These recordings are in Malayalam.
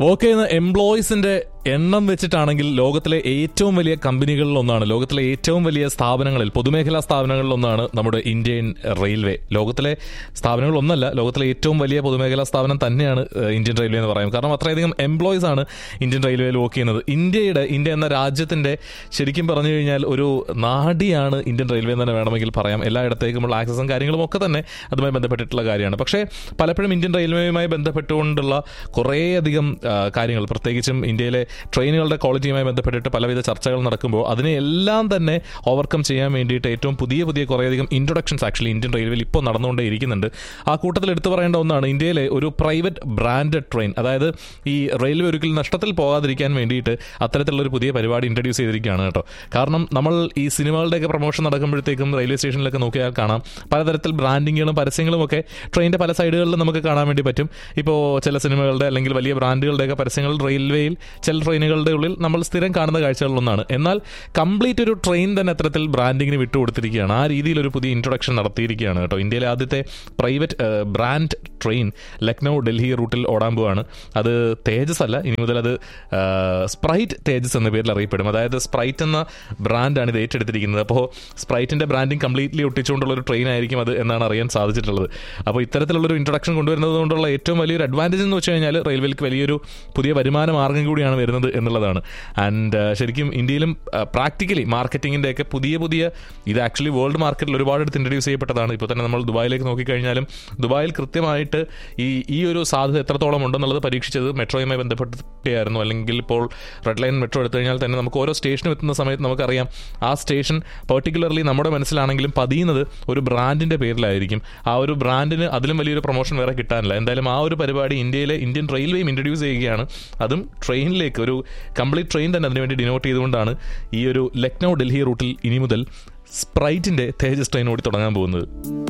വർക്ക് ചെയ്യുന്ന എംപ്ലോയീസിന്റെ എണ്ണം വെച്ചിട്ടാണെങ്കിൽ ലോകത്തിലെ ഏറ്റവും വലിയ കമ്പനികളിൽ ഒന്നാണ് ലോകത്തിലെ ഏറ്റവും വലിയ സ്ഥാപനങ്ങളിൽ പൊതുമേഖലാ സ്ഥാപനങ്ങളിൽ ഒന്നാണ് നമ്മുടെ ഇന്ത്യൻ റെയിൽവേ ലോകത്തിലെ സ്ഥാപനങ്ങൾ ഒന്നല്ല ലോകത്തിലെ ഏറ്റവും വലിയ പൊതുമേഖലാ സ്ഥാപനം തന്നെയാണ് ഏഹ്, ഇന്ത്യൻ റെയിൽവേ എന്ന് പറയും കാരണം അത്രയധികം എംപ്ലോയീസ് ആണ് ഇന്ത്യൻ റെയിൽവേയിൽ വർക്ക് ചെയ്യുന്നത് ഇന്ത്യയുടെ ഇന്ത്യ എന്ന രാജ്യത്തിന്റെ ശരിക്കും പറഞ്ഞു കഴിഞ്ഞാൽ ഒരു നാടിയാണ് ഇന്ത്യൻ റെയിൽവേ എന്ന് തന്നെ വേണമെങ്കിൽ പറയാം എല്ലായിടത്തേക്കുമുള്ള ആക്സസും കാര്യങ്ങളും ഒക്കെ തന്നെ അതുമായി ബന്ധപ്പെട്ടിട്ടുള്ള കാര്യമാണ് പക്ഷേ പലപ്പോഴും ഇന്ത്യൻ റെയിൽവേയുമായി ബന്ധപ്പെട്ടുകൊണ്ടുള്ള കുറേയധികം ആ, കാര്യങ്ങൾ പ്രത്യേകിച്ചും ഇന്ത്യയിലെ ട്രെയിനുകളുടെ ക്വാളിറ്റിയുമായി ബന്ധപ്പെട്ടിട്ട് പലവിധ ചർച്ചകൾ നടക്കുമ്പോൾ അതിനെ എല്ലാം തന്നെ ഓവർകം ചെയ്യാൻ വേണ്ടിയിട്ട് ഏറ്റവും പുതിയ പുതിയ കുറേയധികം ഇൻട്രൊഡക്ഷൻസ് ആക്ച്വലി ഇന്ത്യൻ റെയിൽവേയിൽ ഇപ്പോൾ നടന്നുകൊണ്ടേ ഇരിക്കുന്നുണ്ട് ആ കൂട്ടത്തിൽ എടുത്തു പറയേണ്ട ഒന്നാണ് ഇന്ത്യയിലെ ഒരു പ്രൈവറ്റ് ബ്രാൻഡഡ് ട്രെയിൻ അതായത് ഈ റെയിൽവേ ഒരിക്കലും നഷ്ടത്തിൽ പോകാതിരിക്കാൻ വേണ്ടിയിട്ട് അത്തരത്തിലുള്ള ഒരു പുതിയ പരിപാടി ഇൻട്രൊഡ്യൂസ് ചെയ്തിരിക്കുകയാണ് കേട്ടോ കാരണം നമ്മൾ ഈ സിനിമകളുടെയൊക്കെ പ്രൊമോഷൻ നടക്കുമ്പോഴത്തേക്കും റെയിൽവേ സ്റ്റേഷനിലൊക്കെ നോക്കിയാൽ കാണാം പലതരത്തിൽ ബ്രാൻഡിങ്ങുകളും പരസ്യങ്ങളും ഒക്കെ ട്രെയിനിന്റെ പല സൈഡുകളിലും നമുക്ക് കാണാൻ വേണ്ടി പറ്റും ഇപ്പോൾ ചില സിനിമകളുടെ അല്ലെങ്കിൽ വലിയ ബ്രാൻഡുകളുടെയൊക്കെ പരസ്യങ്ങൾ റെയിൽവേയിൽ ചില ട്രെയിനുകളുടെ ഉള്ളിൽ നമ്മൾ സ്ഥിരം കാണുന്ന കാഴ്ചകളിലൊന്നാണ് എന്നാൽ കംപ്ലീറ്റ് ഒരു ട്രെയിൻ തന്നെ അത്തരത്തിൽ ബ്രാൻഡിങ്ങിന് വിട്ടുകൊടുത്തിരിക്കുകയാണ് ആ രീതിയിൽ ഒരു പുതിയ ഇൻട്രൊഡക്ഷൻ നടത്തിയിരിക്കുകയാണ് കേട്ടോ ഇന്ത്യയിലെ ആദ്യത്തെ private brand train Lucknow Delhi റൂട്ടിൽ ഓടാൻ പോവാണ് അത് തേജസ് അല്ല ഇനി മുതൽ അത് സ്പ്രൈറ്റ് തേജസ് എന്ന പേരിൽ അറിയപ്പെടും അതായത് സ്പ്രൈറ്റ് എന്ന ബ്രാൻഡാണ് ഇത് ഏറ്റെടുത്തിരിക്കുന്നത് അപ്പോൾ സ്പ്രൈറ്റിന്റെ ബ്രാൻഡിങ് കംപ്ലീറ്റ്ലി ഒട്ടിച്ചുകൊണ്ടുള്ള ഒരു ട്രെയിൻ ആയിരിക്കും അത് എന്നാണ് അറിയാൻ സാധിച്ചിട്ടുള്ളത് അപ്പോൾ ഇത്തരത്തിലുള്ളൊരു ഇൻട്രൊഡക്ഷൻ കൊണ്ടുവരുന്നത് കൊണ്ടുള്ള ഏറ്റവും വലിയൊരു അഡ്വാൻറ്റേജ് എന്ന് വെച്ച് കഴിഞ്ഞാൽ റെയിൽവേക്ക് വലിയൊരു പുതിയ വരുമാന മാർഗ്ഗം കൂടിയാണ് വരുന്നത് എന്നുള്ളതാണ് ആൻഡ് ശരിക്കും ഇന്ത്യയിലും പ്രാക്ടിക്കലി മാർക്കറ്റിങ്ങിൻ്റെ ഒക്കെ പുതിയ പുതിയ ഇത് ആക്ച്വലി വേൾഡ് മാർക്കറ്റിൽ ഒരുപാട് അടുത്ത് ഇൻട്രൊഡ്യൂസ് ചെയ്യപ്പെട്ടതാണ് ഇപ്പോൾ തന്നെ നമ്മൾ ദുബായിലേക്ക് നോക്കിക്കഴിഞ്ഞാലും ദുബായിൽ കൃത്യമായിട്ട് ഈ ഈ ഒരു സാധ്യത എത്രത്തോളം ഉണ്ടെന്നുള്ളത് പരീക്ഷിച്ചത് മെട്രോയുമായി ബന്ധപ്പെട്ടിട്ടായിരുന്നു അല്ലെങ്കിൽ ഇപ്പോൾ റെഡ് ലൈൻ മെട്രോ എടുത്തു കഴിഞ്ഞാൽ തന്നെ നമുക്ക് ഓരോ സ്റ്റേഷനും എത്തുന്ന സമയത്ത് നമുക്കറിയാം ആ സ്റ്റേഷൻ പെർട്ടിക്കുലർലി നമ്മുടെ മനസ്സിലാണെങ്കിലും പതിയുന്നത് ഒരു ബ്രാൻഡിന്റെ പേരിലായിരിക്കും ആ ഒരു ബ്രാൻഡിന് അതിലും വലിയൊരു പ്രൊമോഷൻ വേറെ കിട്ടാനില്ല എന്തായാലും ആ ഒരു പരിപാടി ഇന്ത്യയിലെ ഇന്ത്യൻ റെയിൽവേയും ഇൻട്രൊഡ്യൂസ് ചെയ്യുകയാണ് അതും ട്രെയിനിലേക്ക് ഒരു കംപ്ലീറ്റ് ട്രെയിൻ തന്നെ അതിനുവേണ്ടി ഡിനോട്ട് ചെയ്തുകൊണ്ടാണ് ഈ ഒരു ലക്നൗ ഡൽഹി റൂട്ടിൽ ഇനി മുതൽ സ്പ്രൈറ്റിന്റെ തേജസ് ട്രെയിൻ ഓടി തുടങ്ങാൻ പോകുന്നത്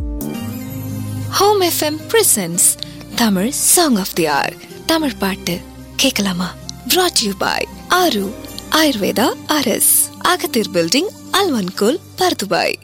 home FM presents Tamil song of the hour Tamil பாட்டு கேட்கலாமா brought யூ பாய் ஆரு ஆயுர்வேதா அரஸ் அகத்தீர் பில்டிங் அல்வன்கோல் பர்துபாய்